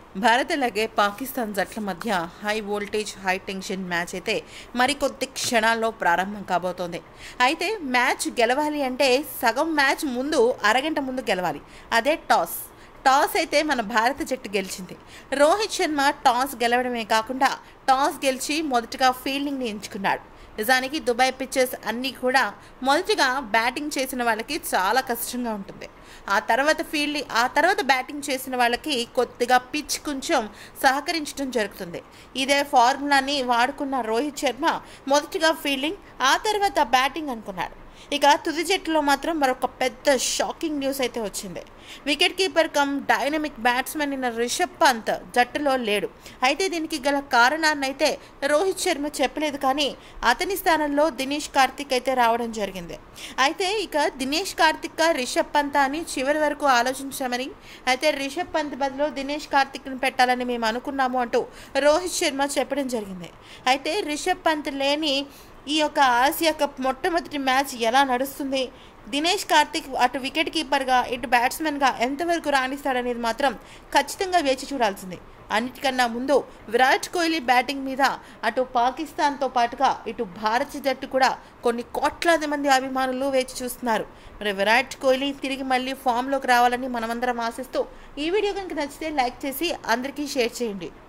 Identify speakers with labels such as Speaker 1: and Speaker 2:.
Speaker 1: భారత్ అలాగే పాకిస్తాన్ జట్ల మధ్య high voltage high tension match అయితే మరికొద్ది క్షణాల్లో ప్రారంభం కాబోతోంది అయితే మ్యాచ్ గెలవాలి అంటే సగం మ్యాచ్ ముందు అరగంట ముందు గెలవాలి అదే టాస్ టాస్ అయితే మన భారత జట్టు గెలిచింది రోహిత్ శర్మ టాస్ గెలవడమే కాకుండా టాస్ గెలిచి మొదటగా ఫీల్డింగ్ని ఎంచుకున్నాడు నిజానికి దుబాయ్ పిచ్చెస్ అన్నీ కూడా మొదటిగా బ్యాటింగ్ చేసిన వాళ్ళకి చాలా కష్టంగా ఉంటుంది ఆ తర్వాత ఫీల్డ్ ఆ తర్వాత బ్యాటింగ్ చేసిన వాళ్ళకి కొద్దిగా పిచ్ కొంచెం సహకరించడం జరుగుతుంది ఇదే ఫార్ములాని వాడుకున్న రోహిత్ శర్మ మొదటిగా ఫీల్డింగ్ ఆ తర్వాత బ్యాటింగ్ అనుకున్నాడు ఇక తుది జట్టులో మాత్రం మరొక పెద్ద షాకింగ్ న్యూస్ అయితే వచ్చింది wicket keeper cum dynamic batsmen అయిన రిషబ్ పంత్ జట్టులో లేడు అయితే దీనికి గల కారణాన్ని అయితే రోహిత్ శర్మ చెప్పలేదు కానీ అతని స్థానంలో దినేష్ కార్తిక్ అయితే రావడం జరిగింది అయితే ఇక దినేష్ కార్తిక్ రిషబ్ పంత్ అని చివరి వరకు ఆలోచించామని అయితే రిషబ్ పంత్ బదులు దినేష్ కార్తిక్ని పెట్టాలని మేము అనుకున్నాము అంటూ రోహిత్ శర్మ చెప్పడం జరిగింది అయితే రిషబ్ పంత్ లేని ఈ యొక్క ఆసియా కప్ మొట్టమొదటి మ్యాచ్ ఎలా నడుస్తుంది దినేష్ కార్తిక్ అటు వికెట్ కీపర్గా ఇటు బ్యాట్స్మెన్గా ఎంతవరకు రాణిస్తాడనేది మాత్రం ఖచ్చితంగా వేచి చూడాల్సిందే అన్నిటికన్నా ముందు విరాట్ కోహ్లీ బ్యాటింగ్ మీద అటు పాకిస్తాన్తో పాటుగా ఇటు భారత జట్టు కూడా కొన్ని కోట్లాది మంది అభిమానులు వేచి చూస్తున్నారు మరి విరాట్ కోహ్లీ తిరిగి మళ్ళీ ఫామ్లోకి రావాలని మనమందరం ఆశిస్తూ ఈ వీడియో కనుక నచ్చితే లైక్ చేసి అందరికీ షేర్ చేయండి